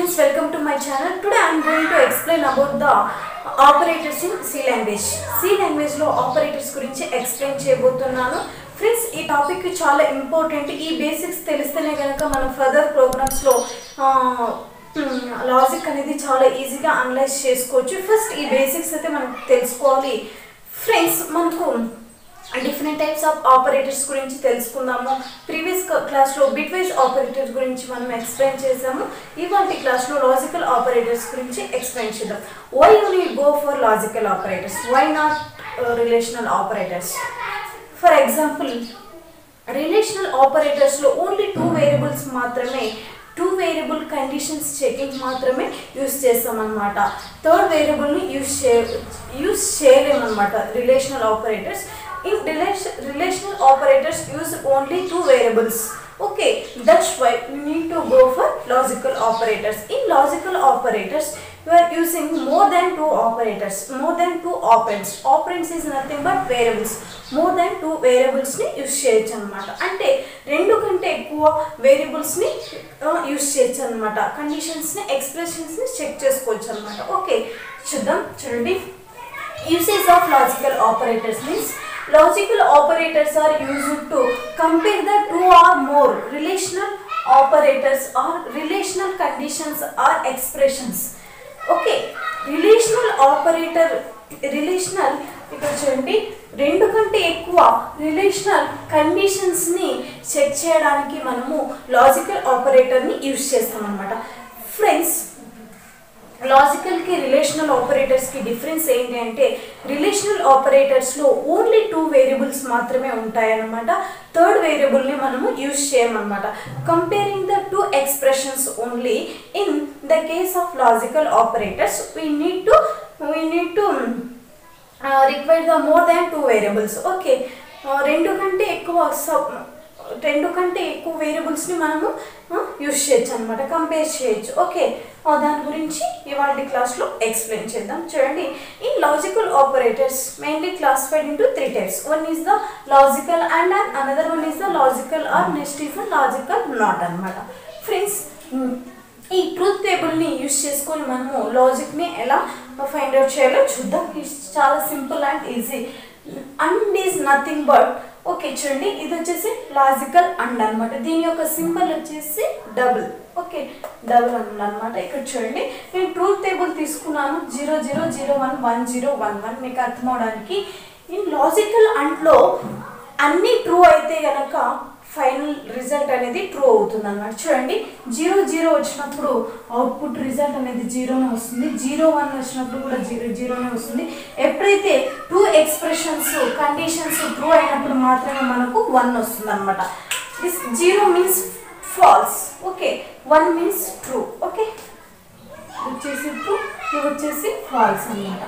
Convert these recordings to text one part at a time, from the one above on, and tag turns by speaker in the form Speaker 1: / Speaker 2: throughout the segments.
Speaker 1: friends, welcome to my channel. Today I am going to explain about the operators in C language. C language లో operators గురించి explain చేయబోతున్నాను friends ఈ topic చాలా important ఈ basics తెలిస్తేనే కనుక మనం ఫర్దర్ ప్రోగ్రామ్స్లో లాజిక్ అనేది చాలా ఈజీగా అనలైజ్ చేసుకోవచ్చు ఫస్ట్ ఈ బేసిక్స్ అయితే మనం తెలుసుకోవాలి ఫ్రెండ్స్ మనకు డిఫరెంట్ టైప్స్ ఆఫ్ ఆపరేటర్స్ గురించి తెలుసుకుందాము ప్రీవియస్ క్లాస్లో బిట్వైజ్ ఆపరేటర్స్ గురించి మనం ఎక్స్ప్లెయిన్ చేసాము ఇవాళ క్లాస్లో లాజికల్ ఆపరేటర్స్ గురించి ఎక్స్ప్లెయిన్ చేద్దాం why you need go for logical operators why not relational operators for example relational ఆపరేటర్స్లో ఓన్లీ టూ వేరియబుల్స్ మాత్రమే టూ వేరియబుల్ కండిషన్స్ చెకింగ్ మాత్రమే యూస్ చేస్తామన్నమాట థర్డ్ వేరియబుల్ని యూస్ చే యూస్ చేయలేమన్నమాట relational operators in relation relational operators use only two variables okay that's why we need to go for logical operators in logical operators we are using more than two operators more than two operands operands is nothing but variables more than two variables ని use చేయొచ్చు అనమాట అంటే రెండు కంటే ఎక్కువ variables ని use చేయొచ్చు అనమాట కండిషన్స్ ని ఎక్స్ప్రెషన్స్ ని చెక్ చేసుకోవచ్చు అనమాట ఓకే చూద్దాం చూడండి usage of logical operators means logical operators are used to compare the two or more relational operators or relational conditions or expressions okay relational operator relational ఇక్కడ చూడండి రెండు కంటే ఎక్కువ రిలేషనల్ కండిషన్స్ని చెక్ చేయడానికి మనము లాజికల్ ఆపరేటర్ని యూజ్ చేస్తాం అనమాట ఫ్రెండ్స్ లాజికల్కి రిలేషనల్ ఆపరేటర్స్కి డిఫరెన్స్ ఏంటి అంటే రిలేషనల్ ఆపరేటర్స్లో ఓన్లీ టూ వేరియబుల్స్ మాత్రమే ఉంటాయన్నమాట థర్డ్ వేరియబుల్ని మనము యూజ్ చేయమన్నమాట comparing the two expressions only in the case of logical operators we need to we need to require the more than two variables okay రెండు కంటే ఎక్కువ సబ్ రెండు కంటే ఎక్కువ వేరియబుల్స్ని మనము యూస్ చేయొచ్చు అనమాట కంపేర్ చేయొచ్చు ఓకే దాని గురించి ఇవాళ క్లాస్లో ఎక్స్ప్లెయిన్ చేద్దాం చూడండి ఈ logical operators mainly classified into three types one is the logical and and another one is the logical or next is the logical not అనమాట ఫ్రెండ్స్ ఈ ట్రూత్ టేబుల్ని యూస్ చేసుకొని మనము లాజిక్ని ఎలా ఫైండ్ అవుట్ చేయాలో చూద్దాం చాలా simple and easy and is nothing but okay చూడండి ఇది వచ్చేసి లాజికల్ అండ్ అనమాట దీని యొక్క సింబల్ వచ్చేసి డబుల్ ఓకే డబుల్ అండ్ అనమాట ఇక్కడ చూడండి నేను ట్రూత్ టేబుల్ తీసుకున్నాను zero zero zero one one zero one one మీకు అర్థం అవడానికి ఈ లాజికల్ అండ్లో అన్నీ ట్రూ అయితే కనుక ఫైనల్ రిజల్ట్ అనేది ట్రూ అవుతుంది అనమాట చూడండి జీరో జీరో వచ్చినప్పుడు అవుట్పుట్ రిజల్ట్ అనేది జీరోనే వస్తుంది జీరో వన్ వచ్చినప్పుడు కూడా జీరో జీరోనే వస్తుంది ఎప్పుడైతే టూ ఎక్స్ప్రెషన్స్ కండిషన్స్ ట్రూ అయినప్పుడు మాత్రమే మనకు వన్ వస్తుంది అనమాట this zero means false okay one means true okay వచ్చేసి ట్రూ ఇది వచ్చేసి ఫాల్స్ అనమాట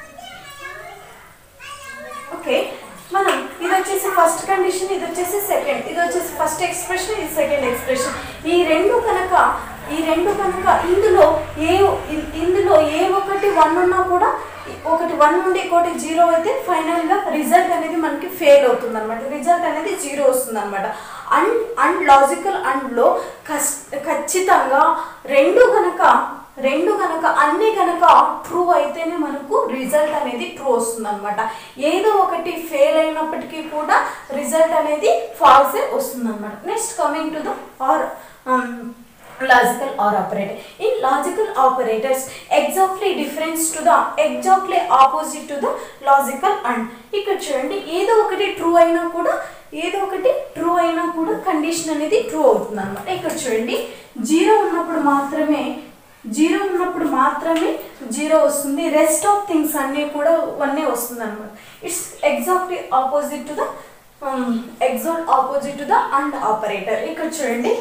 Speaker 1: ఓకే మనం ఇది వచ్చేసి ఫస్ట్ కండిషన్ ఇది వచ్చేసి సెకండ్ ఇది వచ్చేసి ఫస్ట్ ఎక్స్ప్రెషన్ ఇది సెకండ్ ఎక్స్ప్రెషన్ ఈ రెండు కనుక ఈ రెండు కనుక ఇందులో ఏ ఇందులో ఏ ఒకటి వన్ ఉన్నా కూడా ఒకటి వన్ నుండి ఇంకోటి జీరో అయితే ఫైనల్గా రిజల్ట్ అనేది మనకి ఫెయిల్ అవుతుంది అనమాట రిజల్ట్ అనేది జీరో వస్తుంది అనమాట అండ్ అండ్ లాజికల్ అండ్లో కస్ ఖచ్చితంగా రెండు కనుక రెండు కనుక అన్ని కనుక ట్రూ అయితేనే మనకు రిజల్ట్ అనేది ట్రూ వస్తుంది అనమాట ఏదో ఒకటి ఫెయిల్ అయినప్పటికీ కూడా రిజల్ట్ అనేది ఫాల్సే వస్తుంది అనమాట next coming to the or logical or operator in logical operators exactly difference to the exactly opposite to the logical and ఇక్కడ చూడండి ఏదో ఒకటి ట్రూ అయినా కూడా ఏదో ఒకటి ట్రూ అయినా కూడా కండిషన్ అనేది ట్రూ అవుతుంది అనమాట ఇక్కడ చూడండి జీరో ఉన్నప్పుడు మాత్రమే జీరో ఉన్నప్పుడు మాత్రమే జీరో వస్తుంది రెస్ట్ ఆఫ్ థింగ్స్ అన్నీ కూడా వన్నే వస్తుంది అనమాట it's exactly opposite to the exact opposite to the and operator ఇక్కడ చూడండి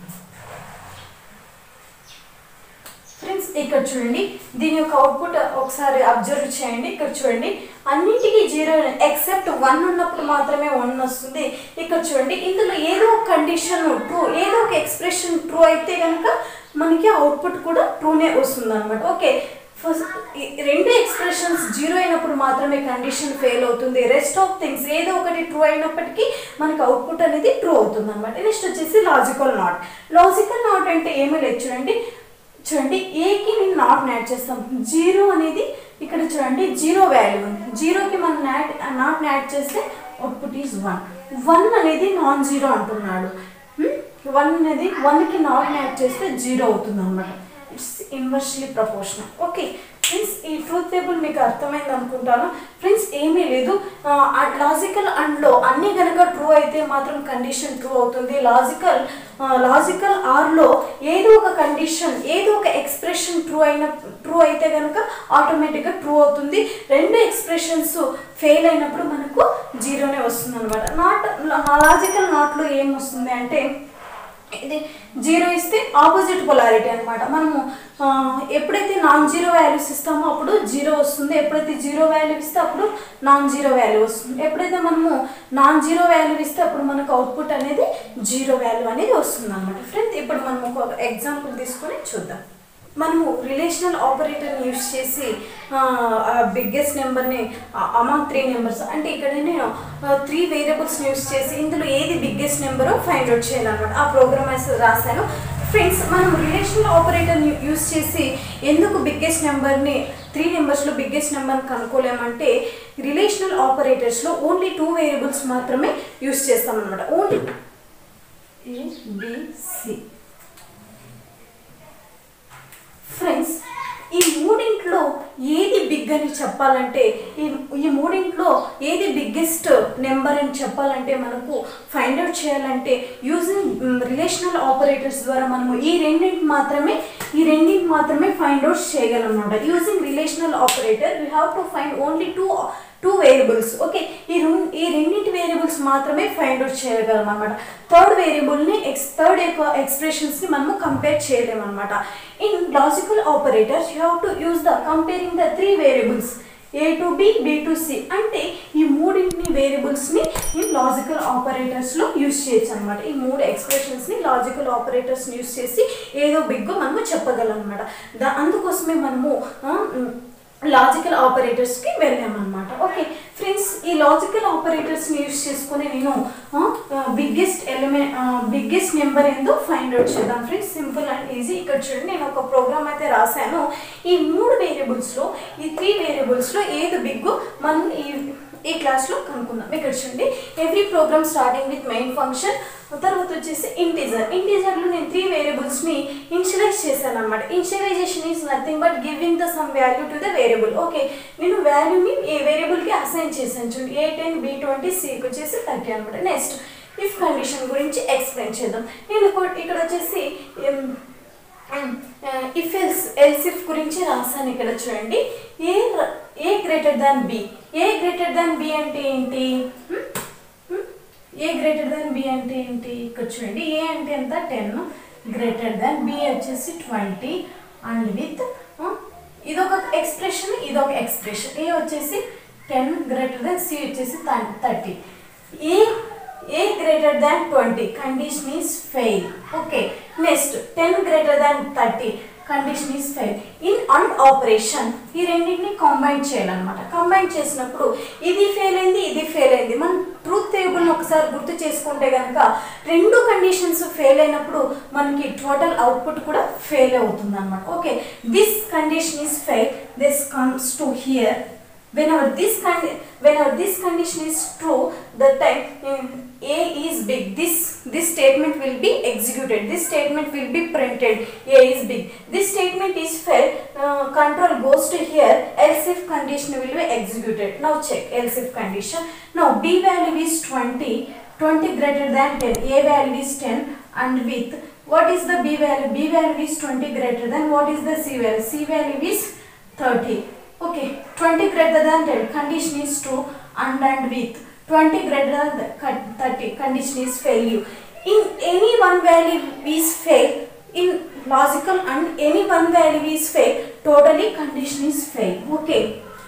Speaker 1: ఫ్రెండ్స్ ఇక్కడ చూడండి దీని యొక్క అవుట్పుట్ ఒకసారి అబ్జర్వ్ చేయండి ఇక్కడ చూడండి అన్నింటికి జీరో ఎక్సెప్ట్ వన్ ఉన్నప్పుడు మాత్రమే వన్ వస్తుంది ఇక్కడ చూడండి ఇందులో ఏదో ఒక కండిషన్ ట్రూ ఏదో ఒక ఎక్స్ప్రెషన్ ట్రూ అయితే కనుక మనకి అవుట్పుట్ కూడా ట్రూనే వస్తుంది అనమాట ఓకే ఫస్ట్ రెండు ఎక్స్ప్రెషన్స్ జీరో అయినప్పుడు మాత్రమే కండిషన్ ఫెయిల్ అవుతుంది రెస్ట్ ఆఫ్ థింగ్స్ ఏదో ఒకటి ట్రూ అయినప్పటికీ మనకి అవుట్పుట్ అనేది ట్రూ అవుతుంది అనమాట నెక్స్ట్ వచ్చేసి లాజికల్ నాట్ లాజికల్ నాట్ అంటే ఏమీ లేదు చూడండి చూడండి ఏకి నేను నాట్ యాడ్ చేస్తాం జీరో అనేది ఇక్కడ చూడండి జీరో వాల్యూ ఉంది జీరోకి మనం యాడ్ నాట్ యాడ్ చేస్తే అవుట్పుట్ ఈజ్ వన్ వన్ అనేది నాన్ జీరో అంటున్నాడు వన్ అనేది వన్కి నాట్ యాడ్ చేస్తే జీరో అవుతుంది అనమాట it's inversely proportional okay friends ఈ ట్రూత్ టేబుల్ మీకు అర్థమైంది అనుకుంటాను ఫ్రెండ్స్ ఏమీ లేదు లాజికల్ అండ్లో అన్ని కనుక ట్రూ అయితే మాత్రం కండిషన్ ట్రూ అవుతుంది లాజికల్ లాజికల్ ఆర్లో ఏదో ఒక కండిషన్ ఏదో ఒక ఎక్స్ప్రెషన్ ట్రూ అయిన ట్రూ అయితే కనుక ఆటోమేటిక్గా ట్రూ అవుతుంది రెండు ఎక్స్ప్రెషన్స్ ఫెయిల్ అయినప్పుడు మనకు జీరోనే వస్తుంది అనమాట నాట్ లాజికల్ నాట్లో ఏం వస్తుంది అంటే ఇది జీరో ఇస్తే ఆపోజిట్ పొలారిటీ అనమాట మనము ఆ, ఎప్పుడైతే నాన్ జీరో వాల్యూస్ ఇస్తామో అప్పుడు జీరో వస్తుంది ఎప్పుడైతే జీరో వాల్యూ ఇస్తే అప్పుడు నాన్ జీరో వాల్యూ వస్తుంది ఎప్పుడైతే మనము నాన్ జీరో వాల్యూ ఇస్తే అప్పుడు మనకు అవుట్పుట్ అనేది జీరో వాల్యూ అనేది వస్తుంది అనమాట ఫ్రెండ్స్ ఇప్పుడు మనం ఒక ఎగ్జాంపుల్ తీసుకొని చూద్దాం మనము రిలేషనల్ ఆపరేటర్ని యూస్ చేసి బిగ్గెస్ట్ నెంబర్ని అమాంగ్ త్రీ నెంబర్స్ అంటే ఇక్కడ నేను త్రీ వేరియబుల్స్ని యూస్ చేసి ఇందులో ఏది బిగ్గెస్ట్ నెంబరో ఫైండ్ అవుట్ చేయాలన్నమాట ఆ ప్రోగ్రామ్ అయితే రాశాను ఫ్రెండ్స్ మనం రిలేషనల్ ఆపరేటర్ని యూస్ చేసి ఎందుకు బిగ్గెస్ట్ నెంబర్ని త్రీ నెంబర్స్లో బిగ్గెస్ట్ నెంబర్ని కనుక్కోలేమంటే రిలేషనల్ ఆపరేటర్స్లో ఓన్లీ టూ వేరియబుల్స్ మాత్రమే యూస్ చేస్తామన్నమాట ఓన్లీ ఏబిసి ఫ్రెండ్స్ ఈ మూడింట్లో ఏది బిగ్ అని చెప్పాలంటే ఈ ఈ మూడింట్లో ఏది బిగ్గెస్ట్ నెంబర్ అని చెప్పాలంటే మనకు ఫైండ్ అవుట్ చేయాలంటే యూజింగ్ రిలేషనల్ ఆపరేటర్స్ ద్వారా మనము ఈ రెండింటి మాత్రమే ఈ రెండింటి మాత్రమే ఫైండ్ అవుట్ చేయగలం అనమాట using relational operator we have to find only two two variables okay ఈ రెండు ఈ రెండింటి వేరియబుల్స్ మాత్రమే ఫైండ్ అవుట్ చేయగలం అనమాట థర్డ్ వేరియబుల్ని ఎక్స్ థర్డ్ యొక్క ఎక్స్ప్రెషన్స్ని మనము కంపేర్ చేయలేము అనమాట in logical operators you have to use the comparing the three variables A to B B to C అంటే ఈ మూడింటిని వేరియబుల్స్ని ఇన్ లాజికల్ ఆపరేటర్స్లో యూస్ చేయొచ్చు అనమాట ఈ మూడు ఎక్స్ప్రెషన్స్ని లాజికల్ ఆపరేటర్స్ని యూస్ చేసి ఏదో బిగ్ మనము చెప్పగలం అనమాట దా అందుకోసమే మనము లాజికల్ ఆపరేటర్స్కి వెళ్ళామన్నమాట ఓకే ఫ్రెండ్స్ ఈ లాజికల్ ఆపరేటర్స్ని యూస్ చేసుకొని నేను బిగ్గెస్ట్ ఎలిమెంట్ బిగ్గెస్ట్ నెంబర్ ఏందో ఫైండ్ అవుట్ చేద్దాం ఫ్రెండ్స్ సింపుల్ అండ్ ఈజీ ఇక్కడ చూడండి నేను ఒక ప్రోగ్రామ్ అయితే రాశాను ఈ మూడు వేరియబుల్స్లో ఈ త్రీ వేరియబుల్స్లో ఏది బిగ్ మనం ఈ ఈ క్లాస్లో కనుక్కుందాం ఇక్కడ చూడండి every program starting with main function తర్వాత వచ్చేసి ఇంటీజర్ ఇంటీజర్లో నేను త్రీ వేరియబుల్స్ని ఇన్షియలైజ్ చేశాను అనమాట initialization is nothing but giving the some value to the variable okay నేను వాల్యూని ఏ వేరియబుల్కి అసైన్ చేశాను చూడండి ఏ టెన్ బి ట్వంటీ సికి వచ్చేసి థర్టీ అనమాట నెక్స్ట్ ఇఫ్ కండిషన్ గురించి ఎక్స్ప్లెయిన్ చేద్దాం నేను ఇక్కడ- ఇక్కడ వచ్చేసి ఇఫ్ ఎల్స్ ఎల్స్ ఇఫ్ గురించి రాశాను ఇక్కడ చూడండి ఏ ర- A greater than B A greater than B అంటే ఏంటి Hmm? Hmm? A greater than B అంటే ఏంటి ఇక్కడ చూడండి ఏ అంటే ఎంత టెన్ గ్రేటర్ దాన్ బి వచ్చేసి ట్వంటీ అండ్ విత్ ఇదొక ఎక్స్ప్రెషన్ ఇదొక ఎక్స్ప్రెషన్ ఏ వచ్చేసి టెన్ గ్రేటర్ దాన్ సి వచ్చేసి thirty A A greater than twenty condition is fail okay next ten greater than thirty condition is fail in and operation ఈ రెండింటిని combine చేయాలన్నమాట combine చేసినప్పుడు ఇది fail అయింది ఇది ఫెయిల్ అయింది మనం ట్రూత్ టేబుల్ని ఒకసారి గుర్తు చేసుకుంటే కనుక రెండు కండిషన్స్ ఫెయిల్ అయినప్పుడు మనకి టోటల్ అవుట్పుట్ కూడా ఫెయిల్ అవుతుంది అనమాట okay this condition is fail this comes to here whenever this con- whenever this condition is true the time um, a is big this this statement will be executed this statement will be printed a is big this statement is failed uh, control goes to here else if condition will be executed now check else if condition now b value is 20 20 greater than 10 a value is 10 and with what is the b value b value is 20 greater than what is the c value c value is 30 okay 20 greater than 10 condition is true and and with 20 greater than the con- 30 condition is failure in any one value is fail in logical and any one value is fail totally condition is fail okay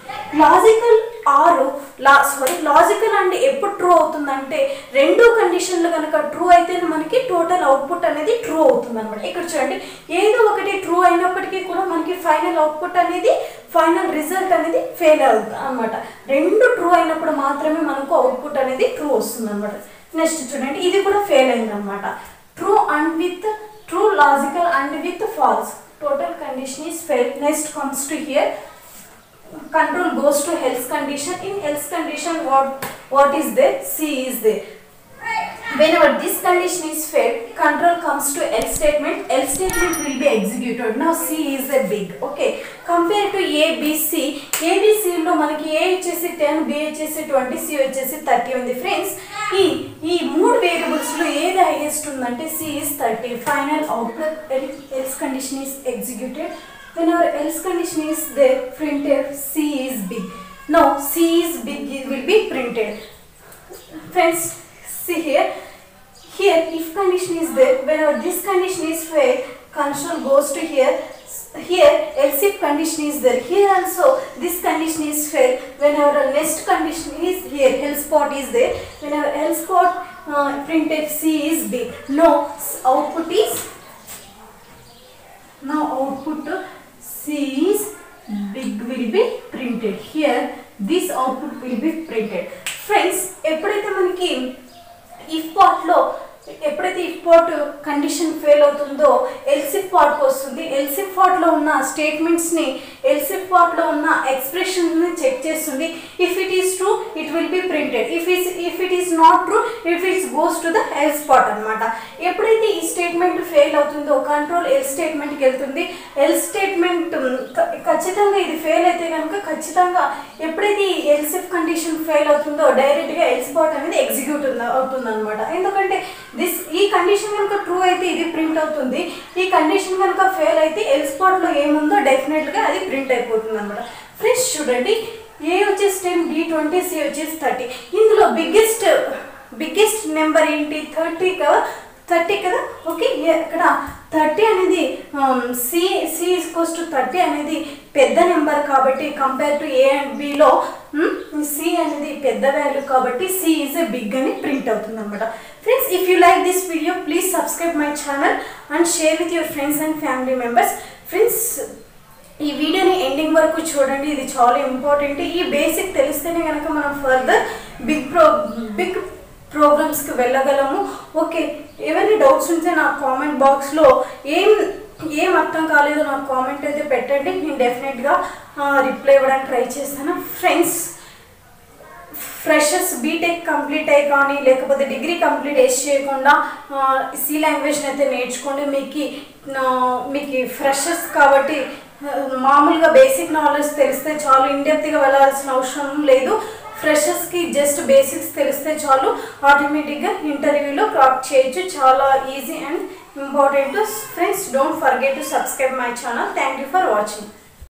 Speaker 1: logical or లా sorry logical and ఎప్పుడు true అవుతుందంటే రెండు కండిషన్లు కనుక true అయితే మనకి total output అనేది true అవుతుంది అనమాట ఇక్కడ చూడండి ఏదో ఒకటి ట్రూ అయినప్పటికీ కూడా మనకి ఫైనల్ అవుట్పుట్ అనేది ఫైనల్ రిజల్ట్ అనేది ఫెయిల్ అవుతుంది అనమాట రెండు ట్రూ అయినప్పుడు మాత్రమే మనకు అవుట్పుట్ అనేది ట్రూ వస్తుంది అనమాట నెక్స్ట్ చూడండి ఇది కూడా ఫెయిల్ అయింది అనమాట true and with true logical and with false total condition is failed next comes to here control goes to else condition in else condition what what is there c is there whenever this condition is failed control comes to else statement else statement will be executed now c is a big okay compare to A B C ఏబిసిలో మనకి A వచ్చేసి ten B వచ్చేసి twenty C వచ్చేసి thirty ఉంది friends ఈ ఈ మూడు వేరియబుల్స్లో ఏది హైయెస్ట్ ఉందంటే C is thirty final output else condition is executed when our else condition is there printed c is big now c is big it will be printed friends see here here if condition is there whenever this condition is failed console goes to here here else if condition is there here also this condition is failed whenever next condition is here else part is there whenever else part uh, printed c is big no output is now output c is big will be printed here this output will be printed friends ఎప్పుడైతే మనకి if పార్ట్లో ఎప్పుడైతే if part condition fail అవుతుందో else if పార్ట్కి వస్తుంది else if పార్ట్లో ఉన్న స్టేట్మెంట్స్ని ఎల్సిఫ్ పార్ట్లో ఉన్న ఎక్స్ప్రెషన్ని చెక్ చేస్తుంది if it is true it will be printed if is if it is not true if it's goes to the else part అనమాట ఎప్పుడైతే ఈ స్టేట్మెంట్ ఫెయిల్ అవుతుందో కంట్రోల్ ఎల్ స్టేట్మెంట్కి వెళ్తుంది ఎల్ స్టేట్మెంట్ ఖచ్చితంగా ఇది ఫెయిల్ అయితే కనుక ఖచ్చితంగా ఎప్పుడైతే ఈ ఎల్సిఫ్ కండిషన్ ఫెయిల్ అవుతుందో డైరెక్ట్గా ఎల్స్ పార్ట్ అనేది ఎగ్జిక్యూట్ అవుతుంది అనమాట ఎందుకంటే దిస్ ఈ కండిషన్ కనుక ట్రూ అయితే ఇది ప్రింట్ అవుతుంది ఈ కండిషన్ కనుక ఫెయిల్ అయితే ఎల్ స్పాట్లో ఏముందో డెఫినెట్గా అది ప్రింట్ అయిపోతుంది అనమాట ఫ్రెండ్స్ చూడండి ఏ వచ్చేసి టెన్ బి ట్వంటీ సి వచ్చేసి థర్టీ ఇందులో బిగ్గెస్ట్ బిగ్గెస్ట్ నెంబర్ ఏంటి థర్టీ కదా థర్టీ కదా ఓకే ఇక్కడ థర్టీ అనేది సి సి ఇస్కోస్ టు థర్టీ అనేది పెద్ద నెంబర్ కాబట్టి కంపేర్ టు ఏ అండ్ బిలో సి అనేది పెద్ద వాల్యూ కాబట్టి సి ఈజ్ ఏ బిగ్ అని ప్రింట్ అవుతుంది అనమాట friends if you like this video please subscribe my channel and share with your friends and family members friends ఈ వీడియోని ఎండింగ్ వరకు చూడండి ఇది చాలా ఇంపార్టెంట్ ఈ బేసిక్ తెలిస్తేనే కనుక మనం ఫర్దర్ బిగ్ ప్రో బిగ్ ప్రోగ్రామ్స్కి వెళ్ళగలము ఓకే ఏమైనా డౌట్స్ ఉంటే నా కామెంట్ బాక్స్లో ఏం ఏం అర్థం కాలేదో నాకు కామెంట్ అయితే పెట్టండి నేను డెఫినెట్గా రిప్లై ఇవ్వడానికి ట్రై చేస్తాను ఫ్రెండ్స్ ఫ్రెషర్స్ బీటెక్ కంప్లీట్ అయ్యి కానీ లేకపోతే డిగ్రీ కంప్లీట్ వేసి చేయకుండా సి లాంగ్వేజ్ని అయితే నేర్చుకోండి మీకు మీకు ఫ్రెషర్స్ కాబట్టి మామూలుగా బేసిక్ నాలెడ్జ్ తెలిస్తే చాలు ఇండెప్త్గా వెళ్ళాల్సిన అవసరం లేదు ఫ్రెషర్స్కి జస్ట్ బేసిక్స్ తెలిస్తే చాలు ఆటోమేటిక్గా ఇంటర్వ్యూలో క్రాక్ చేయొచ్చు చాలా easy and important friends don't forget to subscribe my channel thank you for watching